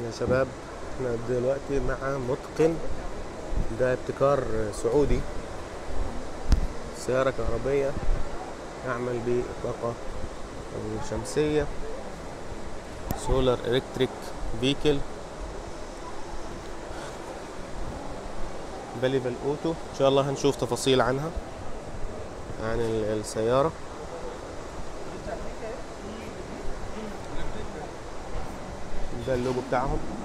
يا شباب احنا دلوقتي مع متقن ده ابتكار سعودي سيارة كهربية يعمل بالطاقة الشمسية سولار الكتريك فيكل بليفل اوتو ان شاء الله هنشوف تفاصيل عنها عن ال- السيارة ده اللوجو بتاعهم